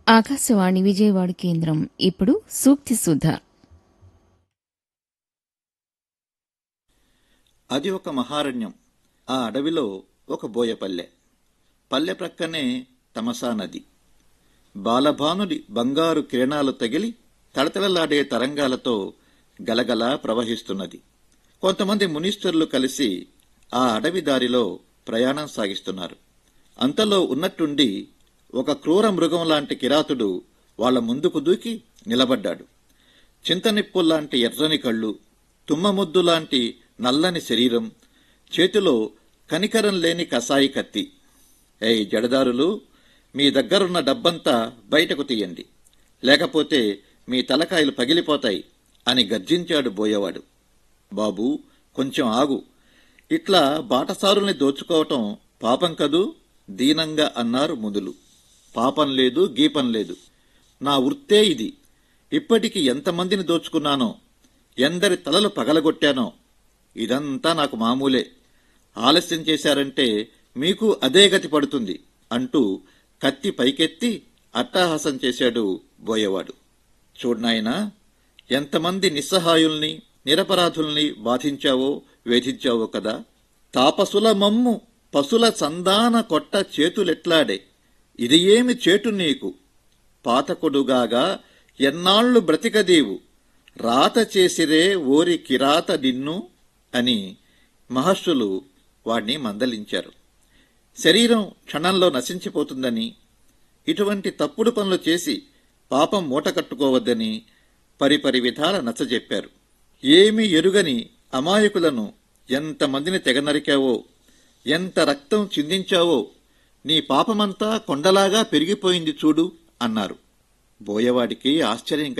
ఆకాశవాణి విజయవాడ కేంద్రం ఇప్పుడు సూక్తి సుధ అది ఒక మహారణ్యం ఆ అడవిలో ఒక బోయపల్లె పల్లె ప్రక్కనే తమసా నది బాలభానుడి బంగారు కిరణాలు తగిలి తళతళలాడే తరంగాలతో గలగల ప్రవహిస్తున్నది కొంతమంది మునీశ్వరులు కలిసి ఆ అడవి దారిలో ప్రయాణం సాగిస్తున్నారు అంతలో ఉన్నట్టుండి ఒక క్రూర మృగం లాంటి కిరాతుడు వాళ్ల ముందుకు దూకి నిలబడ్డాడు చింతనిప్పుల్లాంటి ఎర్రని కళ్ళు తుమ్మముద్దు లాంటి నల్లని శరీరం చేతిలో కనికరం లేని కసాయి కత్తి ఏయ్ జడదారులు మీ దగ్గరున్న డబ్బంతా బయటకు తీయండి లేకపోతే మీ తలకాయలు పగిలిపోతాయి అని గర్జించాడు బోయేవాడు బాబూ కొంచెం ఆగు ఇట్లా బాటసారుల్ని దోచుకోవటం పాపం కదూ దీనంగా అన్నారు ముదులు పాపం లేదు గీపం లేదు నా వృత్తే ఇది ఇప్పటికి ఎంతమందిని దోచుకున్నానో ఎందరి తలలు పగలగొట్టానో ఇదంతా నాకు మామూలే ఆలస్యం చేశారంటే మీకు అదే గతి పడుతుంది అంటూ కత్తి పైకెత్తి అట్టహాసం చేశాడు బోయేవాడు చూడ్నాయనా ఎంతమంది నిస్సహాయుల్ని నిరపరాధుల్ని బాధించావో వేధించావో కదా తాపసుల మమ్ము పశుల సందాన కొట్ట చేతులెట్లాడే ఇది ఏమి చేటు నీకు పాతకొడుగాగా ఎన్నాళ్లు బ్రతికదేవు రాత చేసిరే ఓరి కిరాత నిన్ను అని మహర్షులు వాణ్ణి మందలించారు శరీరం క్షణంలో నశించిపోతుందని ఇటువంటి తప్పుడు పనులు చేసి పాపం మూట కట్టుకోవద్దని పరిపరి విధాల నచ్చజెప్పారు ఏమీ ఎరుగని అమాయకులను ఎంతమందిని తెగనరికావో ఎంత రక్తం చిందించావో నీ పాపమంతా కొండలాగా పెరిగిపోయింది చూడు అన్నారు బోయవాడికి ఆశ్చర్యం